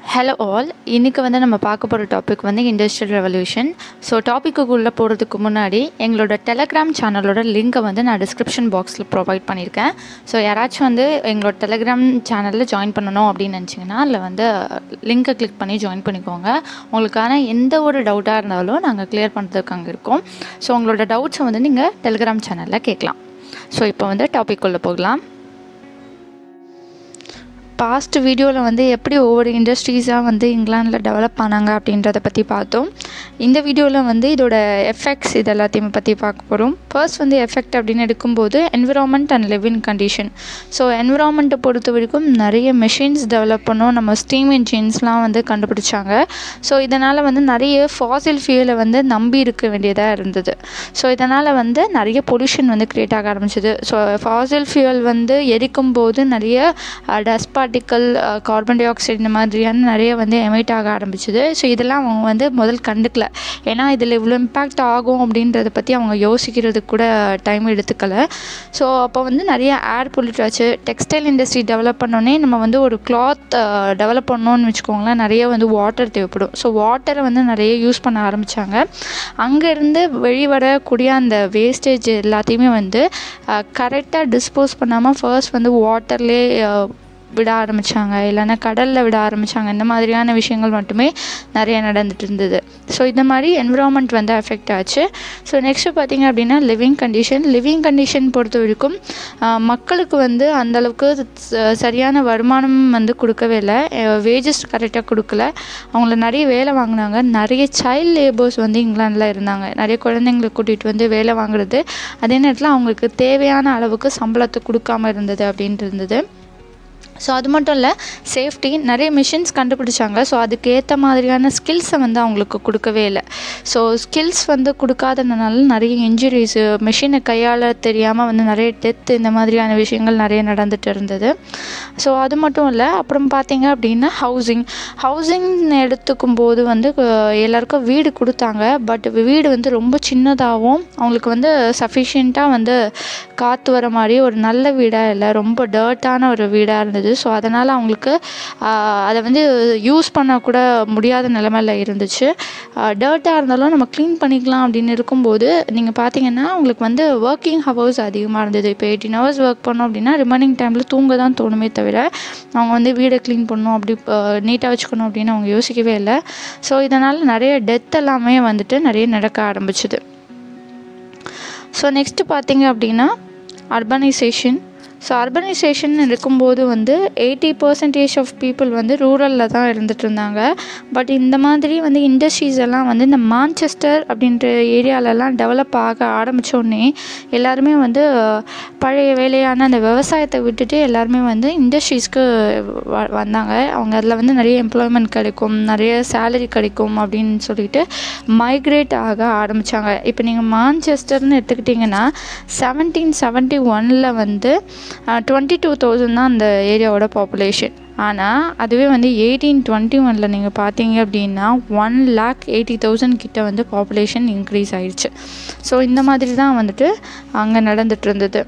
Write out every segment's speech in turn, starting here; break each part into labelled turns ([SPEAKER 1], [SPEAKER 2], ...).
[SPEAKER 1] hello all இன்றைக்கி வந்து நம்ம பார்க்க போகிற டாபிக் வந்து இண்டஸ்ட்ரியல் ரெவல்யூஷன் ஸோ டாப்பிக்குள்ளே போகிறதுக்கு முன்னாடி எங்களோட டெலகிராம் சேனலோட லிங்க்கை வந்து நான் டிஸ்கிரிப்ஷன் பாக்ஸில் ப்ரொவைட் பண்ணியிருக்கேன் ஸோ யாராச்சும் வந்து எங்களோட டெலகிராம் சேனலில் ஜாயின் பண்ணணும் அப்படின்னு நினச்சிங்கன்னா அதில் வந்து லிங்க்கை கிளிக் பண்ணி ஜாயின் பண்ணிக்கோங்க உங்களுக்கான எந்த ஒரு டவுட்டாக இருந்தாலும் நாங்கள் கிளியர் பண்ணுறதுக்கு அங்கே இருக்கோம் ஸோ உங்களோட டவுட்ஸை வந்து நீங்கள் டெலகிராம் சேனலில் கேட்கலாம் ஸோ இப்போ வந்து டாபிக் உள்ள போகலாம் பாஸ்ட் வீடியோவில் வந்து எப்படி ஒவ்வொரு இண்டஸ்ட்ரீஸாக வந்து இங்கிலாந்தில் டெவலப் ஆனாங்க அப்படின்றத பற்றி பார்த்தோம் இந்த வீடியோவில் வந்து இதோட எஃபெக்ட்ஸ் இது எல்லாத்தையுமே பற்றி பார்க்க போகிறோம் ஃபர்ஸ்ட் வந்து எஃபெக்ட் அப்படின்னு எடுக்கும்போது environment and living condition so என்விரான்மெண்ட்டை பொறுத்த வரைக்கும் நிறைய மெஷின்ஸ் டெவலப் பண்ணோம் நம்ம ஸ்டீம் இன்ஜின்ஸ்லாம் வந்து கண்டுபிடிச்சாங்க ஸோ இதனால் வந்து நிறைய ஃபாசில் ஃபியூலை வந்து நம்பி இருக்க வேண்டியதாக இருந்தது ஸோ இதனால் வந்து நிறைய பொல்யூஷன் வந்து க்ரியேட் ஆக ஆரம்பிச்சது ஸோ ஃபாசில் ஃபியூல் வந்து எரிக்கும் போது நிறைய dust particle carbon dioxide இந்த மாதிரியான நிறைய வந்து எமிட் ஆக ஆரம்பிச்சுது ஸோ இதெல்லாம் அவங்க வந்து முதல் கண்டுக்கல ஏன்னா இதில் இவ்வளோ இம்பேக்ட் ஆகும் அப்படின்றத பற்றி அவங்க யோசிக்கிறதுக்கு கூட டைம் எடுத்துக்கல ஸோ அப்போ வந்து நிறைய ஏர் பொல்யூட் ஆச்சு டெக்ஸ்டைல் இண்டஸ்ட்ரி டெவலப் பண்ணோன்னே நம்ம வந்து ஒரு கிளாத் டெவலப் பண்ணோன்னு வச்சுக்கோங்களேன் நிறைய வந்து வாட்டர் தேவைப்படும் ஸோ வாட்டரை வந்து நிறைய யூஸ் பண்ண ஆரம்பித்தாங்க அங்கேருந்து வெளிவரக்கூடிய அந்த வேஸ்டேஜ் எல்லாத்தையுமே வந்து கரெக்டாக டிஸ்போஸ் பண்ணாமல் ஃபர்ஸ்ட் வந்து வாட்டர்லேயே விட ஆரம்பித்தாங்க இல்லைன்னா கடலில் விட ஆரம்பித்தாங்க இந்த மாதிரியான விஷயங்கள் மட்டுமே நிறைய நடந்துட்டு இருந்தது ஸோ இந்த மாதிரி என்விரான்மெண்ட் வந்து அஃபெக்ட் ஆச்சு ஸோ நெக்ஸ்ட்டு பார்த்திங்க அப்படின்னா லிவிங் கண்டிஷன் லிவிங் கண்டிஷன் பொறுத்த வரைக்கும் மக்களுக்கு வந்து அந்தளவுக்கு சரியான வருமானம் வந்து கொடுக்கவே இல்லை வேஜஸ் கரெக்டாக கொடுக்கல அவங்கள நிறைய வேலை வாங்கினாங்க நிறைய சைல்ட் லேபர்ஸ் வந்து இங்கிலாந்தில் இருந்தாங்க நிறைய குழந்தைங்களை கூட்டிகிட்டு வந்து வேலை வாங்குறது அதே நேரத்தில் அவங்களுக்கு தேவையான அளவுக்கு சம்பளத்தை கொடுக்காம இருந்தது அப்படின்ட்டு இருந்தது ஸோ அது மட்டும் இல்லை சேஃப்டி நிறைய மிஷின்ஸ் கண்டுபிடிச்சாங்க ஸோ அதுக்கேற்ற மாதிரியான ஸ்கில்ஸை வந்து அவங்களுக்கு கொடுக்கவே இல்லை ஸோ ஸ்கில்ஸ் வந்து கொடுக்காதனால நிறைய இன்ஜுரிஸு மிஷினை கையாள தெரியாமல் வந்து நிறைய டெத்து இந்த மாதிரியான விஷயங்கள் நிறைய நடந்துட்டு இருந்தது ஸோ அது மட்டும் இல்லை அப்புறம் பார்த்தீங்க அப்படின்னா ஹவுசிங் ஹவுசிங் எடுத்துக்கும் போது வந்து எல்லாருக்கும் வீடு கொடுத்தாங்க பட் வீடு வந்து ரொம்ப சின்னதாகவும் அவங்களுக்கு வந்து சஃபிஷியண்ட்டாக வந்து காற்று வர மாதிரி ஒரு நல்ல வீடாக இல்லை ரொம்ப டர்ட்டான ஒரு வீடாக இருந்தது ஸோ அதனால் அவங்களுக்கு அதை வந்து யூஸ் பண்ணக்கூட முடியாத நிலமையில் இருந்துச்சு டர்ட்டாக இருந்தாலும் நம்ம க்ளீன் பண்ணிக்கலாம் அப்படின்னு இருக்கும்போது நீங்கள் பார்த்தீங்கன்னா உங்களுக்கு வந்து ஒர்க்கிங் ஹவர்ஸ் அதிகமாக இருந்தது இப்போ எயிட்டீன் ஹவர்ஸ் ஒர்க் பண்ணோம் அப்படின்னா ரிமைனிங் டைமில் தூங்க தான் தோணுமே தவிர அவங்க வந்து வீடை க்ளீன் பண்ணணும் அப்படி நீட்டாக வச்சுக்கணும் அப்படின்னு அவங்க யோசிக்கவே இல்லை ஸோ இதனால் நிறைய டெத் எல்லாமே வந்துட்டு நிறைய நடக்க ஆரம்பிச்சுது ஸோ நெக்ஸ்ட்டு பார்த்தீங்க அப்படின்னா அர்பனைசேஷன் ஸோ அர்பனைசேஷன் இருக்கும்போது வந்து எயிட்டி பர்சன்டேஜ் ஆஃப் பீப்புள் வந்து ரூரலில் தான் இருந்துகிட்டு இருந்தாங்க பட் இந்த மாதிரி வந்து இண்டஸ்ட்ரீஸ் எல்லாம் வந்து இந்த மான்செஸ்டர் அப்படின்ற ஏரியாலெலாம் டெவலப் ஆக ஆரம்பித்தோடனே எல்லாருமே வந்து பழைய வேலையான அந்த விவசாயத்தை விட்டுட்டு எல்லாருமே வந்து இண்டஸ்ட்ரீஸ்க்கு வந்தாங்க அவங்க அதில் வந்து நிறைய எம்ப்ளாய்மெண்ட் கிடைக்கும் நிறைய சேலரி கிடைக்கும் அப்படின்னு சொல்லிட்டு மைக்ரேட் ஆக ஆரம்பித்தாங்க இப்போ நீங்கள் மான்செஸ்டர்னு எடுத்துக்கிட்டிங்கன்னா செவன்டீன் செவன்ட்டி ஒனில் வந்து டுவெண்ட்டி டூ தௌசண்ட் தான் அந்த ஏரியாவோட பாப்புலேஷன் ஆனால் அதுவே வந்து எயிட்டீன் டுவெண்ட்டி ஒனில் நீங்கள் பார்த்தீங்க அப்படின்னா ஒன் லேக் எயிட்டி தௌசண்ட் கிட்ட வந்து பாப்புலேஷன் இன்க்ரீஸ் ஆயிடுச்சு ஸோ இந்த மாதிரி தான் வந்துட்டு அங்கே நடந்துட்டு இருந்தது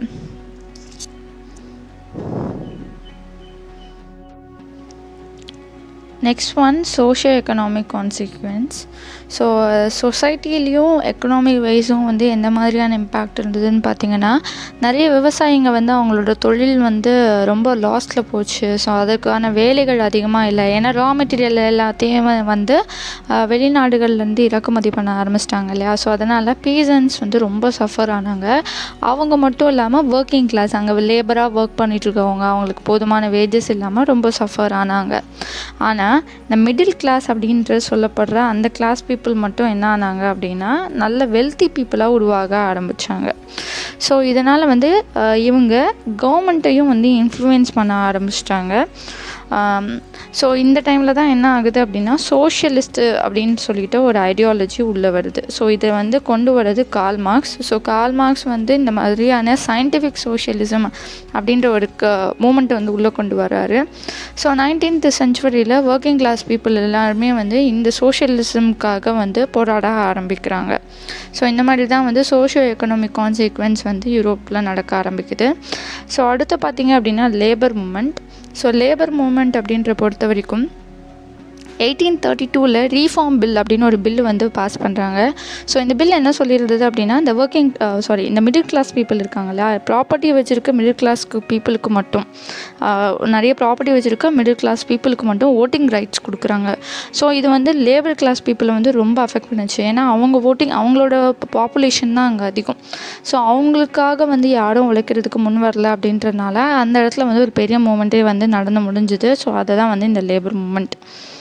[SPEAKER 1] next one socio economic consequence so சொசைட்டிலையும் எக்கனாமிக் வைஸும் வந்து எந்த மாதிரியான இம்பேக்ட் இருந்ததுன்னு பார்த்தீங்கன்னா நிறைய விவசாயிங்க வந்து அவங்களோட தொழில் வந்து ரொம்ப லாஸ்ட்டில் போச்சு ஸோ அதுக்கான வேலைகள் அதிகமாக இல்லை ஏன்னா ரா மெட்டீரியல் எல்லாத்தையும் வந்து வெளிநாடுகள்லேருந்து இறக்குமதி பண்ண ஆரம்பிச்சிட்டாங்க இல்லையா ஸோ அதனால் பீசன்ஸ் வந்து ரொம்ப சஃபர் ஆனாங்க அவங்க மட்டும் இல்லாமல் ஒர்க்கிங் கிளாஸ் அங்கே லேபராக ஒர்க் பண்ணிகிட்ருக்கவங்க அவங்களுக்கு போதுமான வேஜஸ் இல்லாமல் ரொம்ப சஃபர் ஆனாங்க ஆனால் இந்த மிடில் கிளாஸ் அப்படின்ற சொல்லப்படுற அந்த கிளாஸ் பீப்புள் மட்டும் என்ன ஆனாங்க அப்படின்னா நல்ல வெல்த்தி பீப்புளாக உருவாக ஆரம்பித்தாங்க ஸோ இதனால் வந்து இவங்க கவர்மெண்ட்டையும் வந்து இன்ஃப்ளூயன்ஸ் பண்ண ஆரம்பிச்சிட்டாங்க ஸோ இந்த டைமில் தான் என்ன ஆகுது அப்படின்னா சோஷியலிஸ்ட்டு அப்படின்னு சொல்லிட்டு ஒரு ஐடியாலஜி உள்ளே வருது ஸோ இதை வந்து கொண்டு வர்றது Karl Marx so Karl Marx வந்து இந்த மாதிரியான சயின்டிஃபிக் சோஷியலிசம் அப்படின்ற ஒரு க மூமெண்ட்டை வந்து உள்ளே கொண்டு வராரு ஸோ நைன்டீன்த் செஞ்சுரியில் ஒர்க்கிங் கிளாஸ் பீப்புள் எல்லாருமே வந்து இந்த சோஷியலிசம்காக வந்து போராட ஆரம்பிக்கிறாங்க ஸோ இந்த மாதிரி தான் வந்து சோஷியோ எக்கனாமிக் கான்சிக்வன்ஸ் வந்து யூரோப்பில் நடக்க ஆரம்பிக்குது ஸோ அடுத்து பார்த்திங்க அப்படின்னா labour movement so labour movement அப்படின்ற பொறுத்த வரைக்கும் எயிட்டீன் தேர்ட்டி டூவில் ரீஃபார்ம் பில் அப்படின்னு ஒரு பில் வந்து பாஸ் பண்ணுறாங்க ஸோ இந்த பில் என்ன சொல்லியிருந்தது அப்படின்னா இந்த ஒர்க்கிங் சாரி இந்த மிடில் கிளாஸ் பீப்புள் இருக்காங்களா ப்ராப்பர்ட்டி வச்சுருக்க மிடில் கிளாஸ்க்கு பீப்புளுக்கு மட்டும் ஆஹ், நிறைய ப்ராப்பர்ட்டி வச்சுருக்க மிடில் கிளாஸ் பீப்புளுக்கு மட்டும் ஓட்டிங் ரைட்ஸ் கொடுக்குறாங்க ஸோ இது வந்து லேபர் கிளாஸ் பீப்புளை வந்து ரொம்ப அஃபெக்ட் பண்ணுச்சு ஏன்னா அவங்க ஓட்டிங் அவங்களோட பாப்புலேஷன் தான் அங்கே அதிகம் ஸோ அவங்களுக்காக வந்து யாரும் உழைக்கிறதுக்கு முன் வரல அப்படின்றனால அந்த இடத்துல வந்து ஒரு பெரிய மூமெண்ட்டே வந்து நடந்து முடிஞ்சுது ஸோ அதை தான் வந்து இந்த லேபர் மூமெண்ட்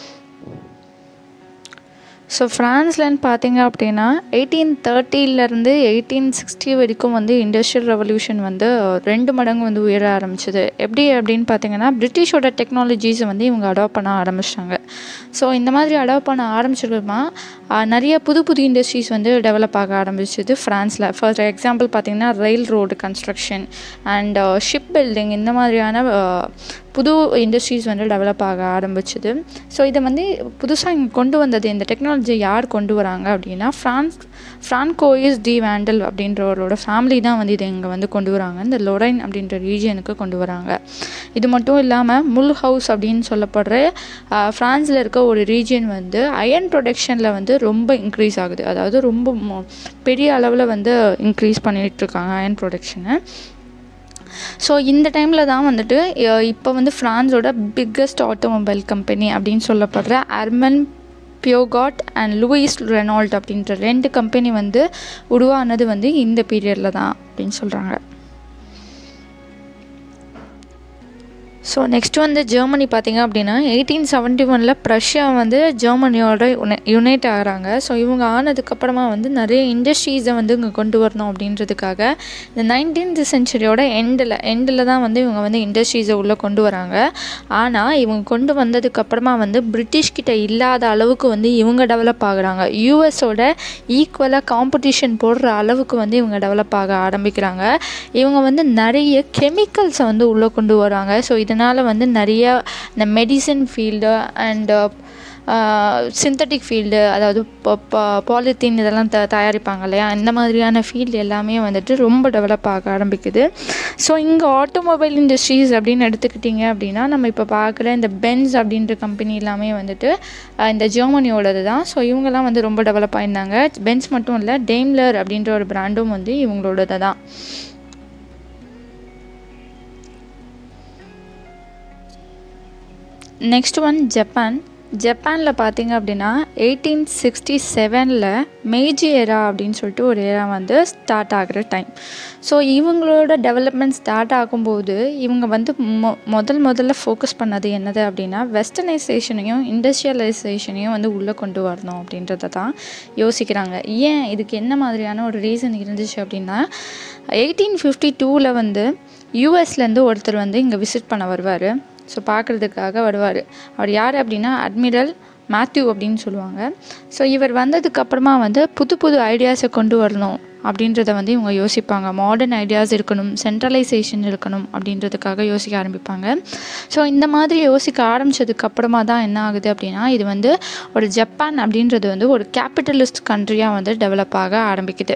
[SPEAKER 1] ஸோ ஃப்ரான்ஸ்லன்னு பார்த்தீங்க அப்படின்னா எயிட்டீன் தேர்ட்டிலேருந்து எயிட்டீன் சிக்ஸ்டி வரைக்கும் வந்து இண்டஸ்ட்ரியல் ரெவல்யூஷன் வந்து ரெண்டு மடங்கு வந்து உயர ஆரம்பிச்சது எப்படி அப்படின்னு பார்த்தீங்கன்னா பிரிட்டிஷோட டெக்னாலஜிஸை வந்து இவங்க அடாப்ட் பண்ண ஆரம்பிச்சிட்டாங்க ஸோ இந்த மாதிரி அடாப்ட் பண்ண ஆரம்பிச்சிருக்கமா நிறைய புது புது இண்டஸ்ட்ரீஸ் வந்து டெவலப் ஆக ஆரம்பிச்சது ஃப்ரான்ஸில் ஃபார் எக்ஸாம்பிள் பார்த்தீங்கன்னா railroad construction and shipbuilding இந்த மாதிரியான அஹ், புது இண்டஸ்ட்ரீஸ் வந்து டெவலப் ஆக ஆரம்பிச்சுது ஸோ இதை வந்து புதுசாக இங்கே கொண்டு வந்தது இந்த டெக்னாலஜியை யார் கொண்டு வராங்க அப்படின்னா ஃப்ரான்ஸ் ஃப்ரான்கோயிஸ் டி வேண்டல் அப்படின்றவரோட ஃபேமிலி தான் வந்து இதை இங்கே வந்து கொண்டு வராங்க இந்த லொரைன் அப்படின்ற ரீஜியனுக்கு கொண்டு வராங்க இது மட்டும் இல்லாமல் முல் ஹவுஸ் அப்படின்னு சொல்லப்படுற ஃப்ரான்ஸில் இருக்க ஒரு ரீஜியன் வந்து அயன் ப்ரொடக்ஷனில் வந்து ரொம்ப இன்க்ரீஸ் ஆகுது அதாவது ரொம்ப மொ- பெரிய அளவில் வந்து இன்க்ரீஸ் பண்ணிட்டு இருக்காங்க அயன் ப்ரொடக்ஷனை ஸோ இந்த டைமில் தான் வந்துட்டு இப்போ வந்து ஃப்ரான்ஸோட பிக்கஸ்ட் ஆட்டோமொபைல் கம்பெனி அப்படின்னு சொல்லப்படுற Armand Peugeot and Louis Renault அப்படின்ற ரெண்டு கம்பெனி வந்து உருவானது வந்து இந்த பீரியடில் தான் அப்படின்னு சொல்கிறாங்க ஸோ நெக்ஸ்ட் வந்து ஜெர்மனி பார்த்தீங்க அப்படின்னா எயிட்டீன் செவன்ட்டி ஒனில் ப்ரஷ்யா வந்து ஜெர்மனியோட யுனைட் ஆகிறாங்க ஸோ இவங்க ஆனதுக்கப்புறமா வந்து நிறைய இண்டஸ்ட்ரீஸை வந்து இங்கே கொண்டு வரணும் அப்படின்றதுக்காக இந்த நைன்டீன்த் சென்ச்சுரியோட எண்டில் எண்டில் தான் வந்து இவங்க வந்து இண்டஸ்ட்ரீஸை உள்ளே கொண்டு வராங்க ஆனால் இவங்க கொண்டு வந்ததுக்கப்புறமா வந்து பிரிட்டிஷ் கிட்ட இல்லாத அளவுக்கு வந்து இவங்க டெவலப் ஆகுறாங்க யூஎஸோட ஈக்குவலாக காம்படிஷன் போடுற அளவுக்கு வந்து இவங்க டெவலப் ஆக ஆரம்பிக்கிறாங்க இவங்க வந்து நிறைய கெமிக்கல்ஸை வந்து உள்ளே கொண்டு வராங்க ஸோ இதனால் வந்து நிறைய இந்த medicine field and synthetic field அதாவது பாலித்தீன் இதெல்லாம் த தயாரிப்பாங்க இல்லையா இந்த மாதிரியான ஃபீல்டு எல்லாமே வந்துட்டு ரொம்ப டெவலப் ஆக ஆரம்பிக்குது ஸோ இங்கே ஆட்டோமொபைல் இண்டஸ்ட்ரீஸ் அப்படின்னு எடுத்துக்கிட்டிங்க அப்படின்னா நம்ம இப்போ பார்க்குற இந்த பென்ஸ் அப்படின்ற கம்பெனி எல்லாமே வந்துட்டு அஹ், இந்த ஜெர்மனியோடது தான் ஸோ இவங்கெல்லாம் வந்து ரொம்ப டெவலப் ஆயிருந்தாங்க பென்ஸ் மட்டும் இல்லை டெய்ம்லர் அப்படின்ற ஒரு பிராண்டும் வந்து இவங்களோடது தான் நெக்ஸ்ட் ஒன் ஜப்பான் ஜப்பானில் பார்த்தீங்க அப்படின்னா எயிட்டீன் சிக்ஸ்டி செவனில் மேஜி ஏரா அப்படின்னு சொல்லிட்டு ஒரு ஏரா வந்து ஸ்டார்ட் ஆகிற டைம் ஸோ இவங்களோட டெவலப்மெண்ட் ஸ்டார்ட் ஆகும்போது இவங்க வந்து மொ முதல் முதல்ல ஃபோக்கஸ் பண்ணது என்னது அப்படின்னா வெஸ்டர்னைசேஷனையும் இண்டஸ்ட்ரியலைசேஷனையும் வந்து உள்ளே கொண்டு வரணும் அப்படின்றத தான் யோசிக்கிறாங்க ஏன் இதுக்கு என்ன மாதிரியான ஒரு ரீசன் இருந்துச்சு அப்படின்னா எயிட்டீன் ஃபிஃப்டி டூவில் வந்து யூஎஸ்லேருந்து ஒருத்தர் வந்து இங்கே விசிட் பண்ண வருவார் ஸோ பார்க்குறதுக்காக வருவார் அவர் யார் அப்படின்னா அட்மிரல் மேத்யூ அப்படின்னு சொல்லுவாங்க ஸோ இவர் வந்ததுக்கப்புறமா வந்து புது புது ஐடியாஸை கொண்டு வரணும் அப்படின்றத வந்து இவங்க யோசிப்பாங்க மாடர்ன் ஐடியாஸ் இருக்கணும் சென்ட்ரலைசேஷன் இருக்கணும் அப்படின்றதுக்காக யோசிக்க ஆரம்பிப்பாங்க ஸோ இந்த மாதிரி யோசிக்க ஆரம்பிச்சதுக்கு அப்புறமா தான் என்ன ஆகுது அப்படின்னா இது வந்து ஒரு ஜப்பான் அப்படின்றது வந்து ஒரு கேபிட்டலிஸ்ட் கண்ட்ரியாக வந்து டெவலப் ஆக ஆரம்பிக்குது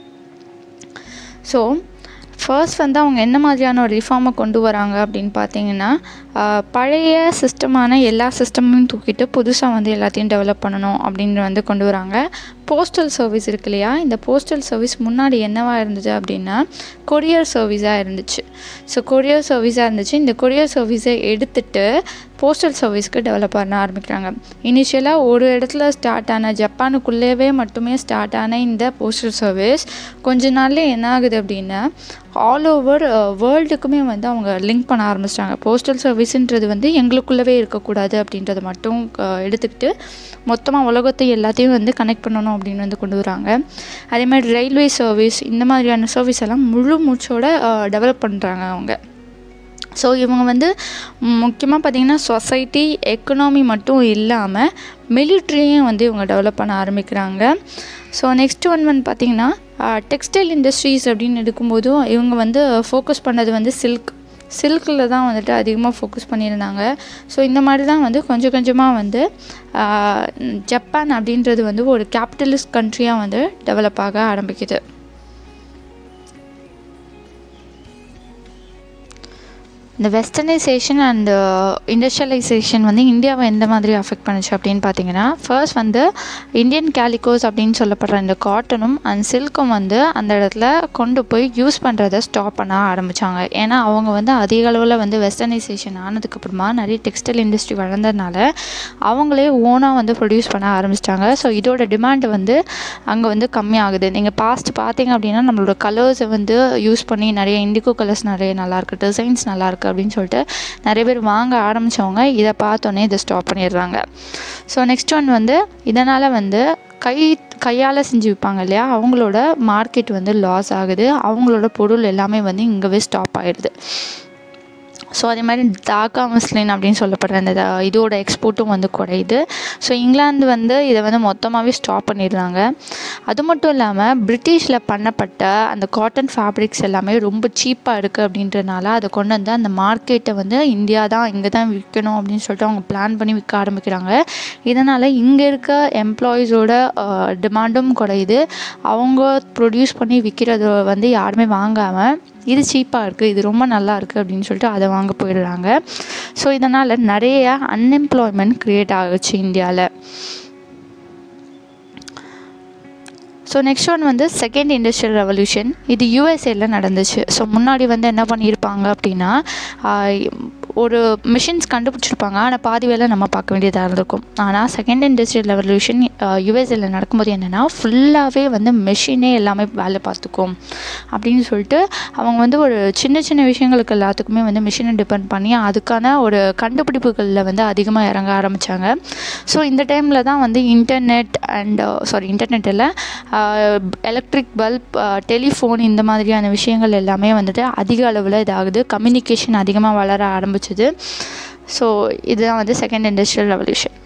[SPEAKER 1] ஸோ ஃபர்ஸ்ட் வந்து அவங்க என்ன மாதிரியான ஒரு ரிஃபார்மை கொண்டு வராங்க அப்படின்னு பார்த்தீங்கன்னா ஆஹ், பழைய சிஸ்டமான எல்லா சிஸ்டமையும் தூக்கிட்டு புதுசாக வந்து எல்லாத்தையும் டெவலப் பண்ணணும் அப்படின்னு வந்து கொண்டு வராங்க போஸ்டல் சர்வீஸ் இருக்கு இல்லையா இந்த போஸ்டல் சர்வீஸ் முன்னாடி என்னவா இருந்தது அப்படின்னா கொரியர் சர்வீஸாக இருந்துச்சு ஸோ கொரியர் சர்வீஸாக இருந்துச்சு இந்த கொரியர் சர்வீஸை எடுத்துட்டு போஸ்டல் சர்வீஸ்க்கு டெவலப் பண்ண ஆரம்பிக்கிறாங்க இனிஷியலாக ஒரு இடத்துல ஸ்டார்ட் ஆன ஜப்பானுக்குள்ளேவே மட்டுமே ஸ்டார்ட் ஆன இந்த போஸ்டல் சர்வீஸ் கொஞ்ச நாள்லேயே என்ன ஆகுது அப்படின்னா ஆல் ஓவர் வேர்ல்டுக்குமே வந்து அவங்க லிங்க் பண்ண ஆரம்பிச்சிட்டாங்க போஸ்டல் சர்வீஸுன்றது வந்து எங்களுக்குள்ளவே இருக்கக்கூடாது அப்படின்றத மட்டும் அஹ், எடுத்துக்கிட்டு மொத்தமாக உலகத்தை எல்லாத்தையும் வந்து கனெக்ட் பண்ணணும் அப்படின்னு வந்து கொண்டு வராங்க அதே மாதிரி ரயில்வே சர்வீஸ் இந்த மாதிரியான சர்வீஸ் எல்லாம் முழு மூச்சோட டெவலப் பண்ணுறாங்க அவங்க ஸோ இவங்க வந்து முக்கியமாக பார்த்திங்கன்னா சொசைட்டி எக்கனாமி மட்டும் இல்லாமல் மிலிட்ரியும் வந்து இவங்க டெவலப் பண்ண ஆரம்பிக்கிறாங்க ஸோ நெக்ஸ்ட் ஒன் வந்து பார்த்திங்கன்னா டெக்ஸ்டைல் இண்டஸ்ட்ரீஸ் அப்படின்னு எடுக்கும்போதும் இவங்க வந்து ஃபோக்கஸ் பண்ணது வந்து சில்க் சில்கில் தான் வந்துட்டு அதிகமாக ஃபோக்கஸ் பண்ணியிருந்தாங்க ஸோ இந்த மாதிரி தான் வந்து கொஞ்சம் கொஞ்சமாக வந்து ஆஹ், ஜப்பான் அப்படின்றது வந்து ஒரு கேபிட்டலிஸ்ட் கண்ட்ரியாக வந்து டெவலப் ஆக ஆரம்பிக்குது இந்த வெஸ்டர்னைசேஷன் அண்ட் இண்டஸ்ட்ரியலைசேஷன் வந்து இந்தியாவை எந்த மாதிரி அஃபெக்ட் பண்ணுச்சு அப்படின்னு பார்த்தீங்கன்னா ஃபர்ஸ்ட் வந்து இந்தியன் கேலிகோஸ் அப்படின்னு சொல்லப்படுற இந்த காட்டனும் அண்ட் சில்க்கும் வந்து அந்த இடத்துல கொண்டு போய் யூஸ் பண்ணுறதை ஸ்டாப் பண்ண ஆரம்பித்தாங்க ஏன்னா அவங்க வந்து அதிக அளவில் வந்து வெஸ்டர்னைசேஷன் ஆனதுக்கப்புறமா நிறைய டெக்ஸ்டைல் இண்டஸ்ட்ரி வளர்ந்ததுனால அவங்களே ஓனாக வந்து ப்ரொடியூஸ் பண்ண ஆரம்பிச்சிட்டாங்க ஸோ இதோட டிமாண்ட் வந்து அங்கே வந்து கம்மியாகுது நீங்கள் பாஸ்ட் பார்த்தீங்க அப்படின்னா நம்மளோட கலர்ஸை வந்து யூஸ் பண்ணி நிறைய இண்டிகோ கலர்ஸ் நிறைய நல்லாயிருக்கு டிசைன்ஸ் நல்லாயிருக்கு அப்படின்னு சொல்லிட்டு நிறைய பேர் வாங்க ஆரம்பித்தவங்க இதை பார்த்தோன்னே இதை ஸ்டாப் பண்ணிடுறாங்க ஸோ நெக்ஸ்ட் ஒன் வந்து இதனால் வந்து கை கையால் செஞ்சு விற்பாங்க இல்லையா அவங்களோட மார்க்கெட் வந்து லாஸ் ஆகுது அவங்களோட பொருள் எல்லாமே வந்து இங்கேவே ஸ்டாப் ஆகிடுது ஸோ அதே மாதிரி தாக்கா முஸ்லின் அப்படின்னு சொல்லப்படுற அந்த இதோட எக்ஸ்போர்ட்டும் வந்து குறையுது ஸோ இங்கிலாந்து வந்து இதை வந்து மொத்தமாகவே ஸ்டாப் பண்ணிடுறாங்க அது மட்டும் இல்லாமல் பிரிட்டிஷில் பண்ணப்பட்ட அந்த காட்டன் ஃபேப்ரிக்ஸ் எல்லாமே ரொம்ப சீப்பாக இருக்குது அப்படின்றனால அதை கொண்டு வந்து அந்த மார்க்கெட்டை வந்து இந்தியா தான் இங்கே தான் விற்கணும் அப்படின்னு சொல்லிட்டு அவங்க பிளான் பண்ணி விற்க ஆரம்பிக்கிறாங்க இதனால் இங்கே இருக்க எம்ப்ளாயீஸோட டிமாண்டும் குறையுது அவங்க ப்ரொடியூஸ் பண்ணி விற்கிறத வந்து யாருமே வாங்காமல் இது சீப்பாக இருக்குது இது ரொம்ப நல்லா இருக்குது அப்படின்னு சொல்லிட்டு அதை வாங்க போயிடுறாங்க ஸோ இதனால் நிறைய அன்எம்ப்ளாய்மெண்ட் க்ரியேட் ஆகுச்சு இந்தியாவில் ஸோ நெக்ஸ்ட் ஒன் வந்து செகண்ட் இண்டஸ்ட்ரியல் ரெவல்யூஷன் இது யூஎஸ்ஏல நடந்துச்சு ஸோ முன்னாடி வந்து என்ன பண்ணியிருப்பாங்க அப்படின்னா ஒரு மிஷின்ஸ் கண்டுபிடிச்சிருப்பாங்க ஆனால் பாதி வேலை நம்ம பார்க்க வேண்டியதாக இருந்திருக்கும் ஆனால் செகண்ட் இண்டஸ்ட்ரியல் ரெவல்யூஷன் யூஎஸ்ஏல நடக்கும்போது என்னென்னா ஃபுல்லாகவே வந்து மிஷினே எல்லாமே வேலை பார்த்துக்கும் அப்படின்னு சொல்லிட்டு அவங்க வந்து ஒரு சின்ன சின்ன விஷயங்களுக்கு எல்லாத்துக்குமே வந்து மிஷினை டிபெண்ட் பண்ணி அதுக்கான ஒரு கண்டுபிடிப்புகளில் வந்து அதிகமாக இறங்க ஆரம்பித்தாங்க ஸோ இந்த டைமில் தான் வந்து இன்டர்நெட் அண்ட் சாரி இன்டர்நெட் இல்லை எலக்ட்ரிக் பல்ப் டெலிஃபோன் இந்த மாதிரியான விஷயங்கள் எல்லாமே வந்துட்டு அதிக அளவில் இதாகுது கம்யூனிகேஷன் அதிகமாக வளர ஆரம்பிச்சுது ஸோ இதுதான் வந்து செகண்ட் இண்டஸ்ட்ரியல் ரெவல்யூஷன்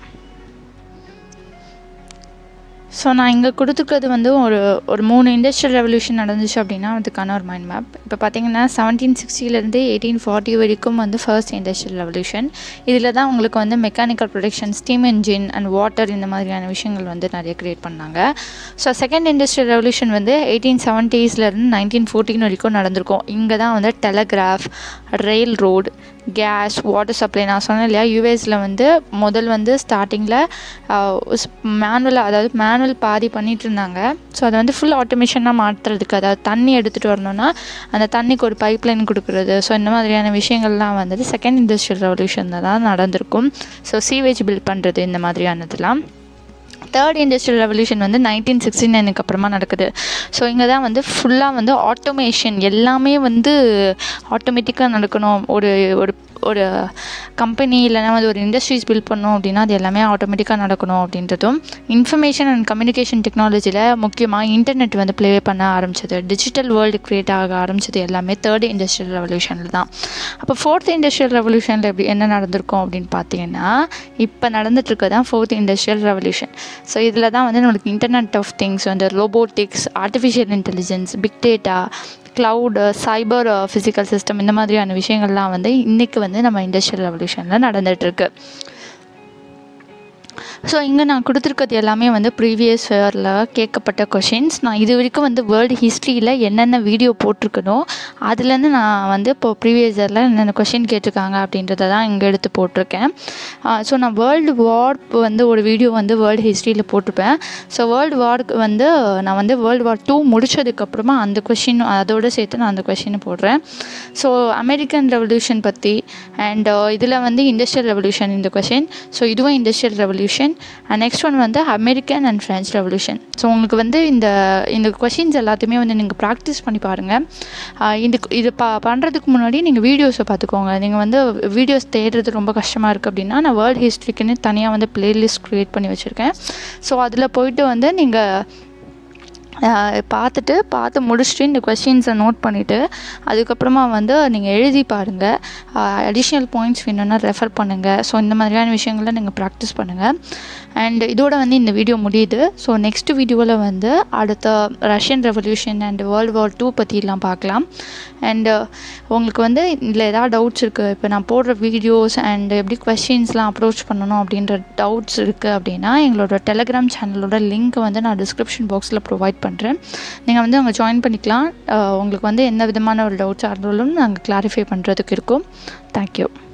[SPEAKER 1] ஸோ நான் இங்கே கொடுத்துருக்கிறது வந்து ஒரு ஒரு மூணு இண்டஸ்ட்ரியல் ரெவல்யூஷன் நடந்துச்சு அப்படின்னா அதுக்கான ஒரு மைண்ட் மேப் இப்போ பார்த்தீங்கன்னா செவன்டீன் சிக்ஸ்டிலேருந்து எயிட்டீன் ஃபார்ட்டி வரைக்கும் வந்து ஃபர்ஸ்ட் இண்டஸ்ட்ரியல் ரெவல்யூஷன் இதில் தான் உங்களுக்கு வந்து mechanical production steam engine and water இந்த மாதிரியான விஷயங்கள் வந்து நிறைய க்ரியேட் பண்ணாங்க ஸோ செகண்ட் இண்டஸ்ட்ரியல் ரெவல்யூஷன் வந்து எயிட்டீன் செவன்ட்டீஸ்லேருந்து நைன்டீன் ஃபோர்டீன் வரைக்கும் நடந்திருக்கும் இங்கே தான் வந்து telegraph railroad gas water supply நான் சொன்னேன் இல்லையா யூஎஸில் வந்து முதல் வந்து ஸ்டார்டிங்கில் மேனுவலாக அதாவது மேனுவல் பாதி பண்ணிகிட்டு இருந்தாங்க ஸோ அதை வந்து ஃபுல் ஆட்டோமேஷனாக மாற்றுறதுக்கு அதாவது தண்ணி எடுத்துகிட்டு வரணும்னா அந்த தண்ணிக்கு ஒரு பைப் லைன் கொடுக்குறது ஸோ இந்த மாதிரியான விஷயங்கள்லாம் வந்துட்டு செகண்ட் இண்டஸ்ட்ரியல் ரெவல்யூஷனில் தான் நடந்திருக்கும் ஸோ சீவேஜ் பில்ட் பண்ணுறது இந்த மாதிரியானதெல்லாம் தேர்ட் இண்டஸ்ட்ரியல் ரெவல்யூஷன் வந்து நைன்டீன் சிக்ஸ்டி நைனுக்கு அப்புறமா நடக்குது ஸோ இங்கே தான் வந்து ஃபுல்லாக வந்து ஆட்டோமேஷன் எல்லாமே வந்து ஆட்டோமேட்டிக்காக நடக்கணும் ஒரு ஒரு ஒரு கம்பெனி இல்லைனா வந்து ஒரு இண்டஸ்ட்ரீஸ் பில்ட் பண்ணோம் அப்படின்னா அது எல்லாமே ஆட்டோமேட்டிக்காக நடக்கணும் அப்படின்றதும் இன்ஃபர்மேஷன் அண்ட் கம்யூனிகேஷன் டெக்னாலஜியில் முக்கியமாக இன்டர்நெட் வந்து ப்ளே பண்ண ஆரம்பிச்சது டிஜிட்டல் வேர்ல்டு க்ரியேட் ஆக ஆரம்பிச்சது எல்லாமே தேர்ட் இண்டஸ்ட்ரியல் ரெவல்யூஷனில் தான் அப்போ ஃபோர்த் இண்டஸ்ட்ரியல் ரெவல்யூஷனில் எப்படி என்ன நடந்திருக்கும் அப்படின்னு பார்த்தீங்கன்னா இப்போ நடந்துட்டுருக்கு தான் ஃபோர்த் இண்டஸ்ட்ரியல் ரெவல்யூஷன் ஸோ இதில் தான் வந்து நம்மளுக்கு இன்டர்நெட் ஆஃப் திங்ஸ் வந்து robotics artificial intelligence big data cloud cyber physical system இந்த மாதிரியான விஷயங்கள்லாம் வந்து இன்றைக்கி வந்து நம்ம இண்டஸ்ட்ரியல் ரெவல்யூஷனில் நடந்துகிட்ருக்கு ஸோ இங்கே நான் கொடுத்துருக்கிறது எல்லாமே வந்து ப்ரீவியஸ் இயரில் கேட்கப்பட்ட கொஷின்ஸ் நான் இது வரைக்கும் வந்து வேர்ல்டு ஹிஸ்ட்ரியில் என்னென்ன வீடியோ போட்டிருக்கணும் அதுலேருந்து நான் வந்து இப்போ ப்ரீவியஸ் இயரில் என்னென்ன கொஷின் கேட்டிருக்காங்க அப்படின்றத தான் இங்கே எடுத்து போட்டிருக்கேன் ஸோ நான் வேர்ல்டு வார் வந்து ஒரு வீடியோ வந்து வேர்ல்டு ஹிஸ்ட்ரியில் போட்டிருப்பேன் ஸோ வேர்ல்டு வார்க்கு வந்து நான் வந்து வேர்ல்டு வார் டூ முடிச்சதுக்கப்புறமா அந்த கொஷின் அதோடு சேர்த்து நான் அந்த கொஷினை போடுறேன் ஸோ அமெரிக்கன் ரெவல்யூஷன் பற்றி அண்ட் இதில் வந்து இண்டஸ்ட்ரியல் ரெவல்யூஷன் இந்த கொஷின் ஸோ இதுவும் industrial revolution and next one வந்து American and French revolution so உங்களுக்கு வந்து இந்த இந்த கொஷின்ஸ் எல்லாத்தையுமே வந்து நீங்கள் ப்ராக்டிஸ் பண்ணி பாருங்கள் இந்த இது ப பண்ணுறதுக்கு முன்னாடி நீங்கள் வீடியோஸை பார்த்துக்கோங்க நீங்கள் வந்து வீடியோஸ் தேடுறது ரொம்ப கஷ்டமாக இருக்குது அப்படின்னா நான் வேர்ல்டு ஹிஸ்ட்ரிக்குன்னு தனியாக வந்து ப்ளேலிஸ்ட் க்ரியேட் பண்ணி வச்சுருக்கேன் ஸோ அதில் போயிட்டு வந்து நீங்கள் பார்த்துட்டு பார்த்து முடிச்சுட்டு இந்த கொஷின்ஸை நோட் பண்ணிவிட்டு அதுக்கப்புறமா வந்து நீங்கள் எழுதி பாருங்கள் அடிஷ்னல் பாயிண்ட்ஸ் வேணும்னா ரெஃபர் பண்ணுங்கள் ஸோ இந்த மாதிரியான விஷயங்களை நீங்கள் ப்ராக்டிஸ் பண்ணுங்கள் அண்ட் இதோட வந்து இந்த வீடியோ முடியுது ஸோ நெக்ஸ்ட் வீடியோவில் வந்து அடுத்த Russian revolution and world war two பற்றிலாம் பார்க்கலாம் அண்டு உங்களுக்கு வந்து இதில் ஏதாவது டவுட்ஸ் இருக்குது இப்போ நான் போடுற வீடியோஸ் அண்ட் எப்படி கொஷின்ஸ்லாம் அப்ரோச் பண்ணணும் அப்படின்ற டவுட்ஸ் இருக்குது அப்படின்னா எங்களோட டெலகிராம் சேனலோட லிங்க் வந்து நான் டிஸ்கிரிப்ஷன் பாக்ஸில் ப்ரொவைட் பண்ணுறேன் நீங்கள் வந்து அங்கே ஜாயின் பண்ணிக்கலாம் உங்களுக்கு வந்து எந்த விதமான ஒரு டவுட்ஸாக இருந்தாலும் நாங்கள் கிளாரிஃபை பண்ணுறதுக்கு இருக்கோம் தேங்க்யூ